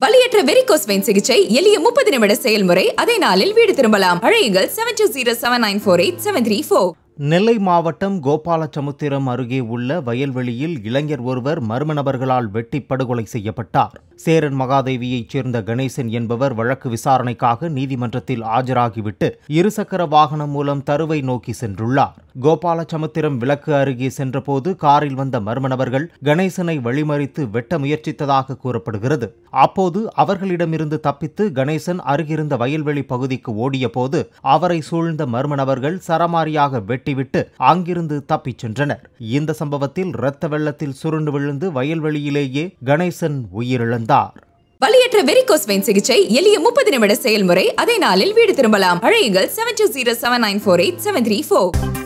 வலியற்ற varicose vein சிகிச்சை எளிய முப்பது நிமிட செயல்முறை அதே நாளில் வீடு திரும்பலாம் அழையுங்கள் seven two zero seven nine four eight seven three four Nellai மாவட்டம் கோபாலசமுத்திரம் அருகே உள்ள வயல்வெளியில் இளைஞர் ஒருவர் மர்ம நபர்களால் வெட்டி படுகொலை செய்யப்பட்டார் சேரன் மகாதேவியைச் சேர்ந்த கணேசன் என்பவர் வழக்கு விசாரணைக்காக நீதிமன்றத்தில் ஆஜராகிவிட்டு இருசக்கர வாகனம் மூலம் தருவை நோக்கி சென்றுள்ளார் கோபாலசமுத்திரம் விளக்கு அருகே சென்றபோது காரில் வந்த மர்ம நபர்கள் கணேசனை வழிமறித்து வெட்ட முயற்சித்ததாக கூறப்படுகிறது அப்போது அவர்களிடமிருந்து தப்பித்து கணேசன் அருகிருந்த வயல்வெளி பகுதிக்கு ஓடியபோது அவரை சூழ்ந்த மர்ம நபர்கள் சரமாரியாக வெட்டிவிட்டு அங்கிருந்து தப்பிச் சென்றனர் இந்த சம்பவத்தில் இரத்த வெள்ளத்தில் சுருண்டு விழுந்து வயல்வெளியிலேயே கணேசன் உயிரிழந்தார் வலியற்ற வெரிகோஸ் வெயின் சிகிச்சை எளிய முப்பது நிமிட செயல்முறை அதே நாளில் வீடு திரும்பலாம் அழையுங்கள் seven two zero seven nine four eight seven three four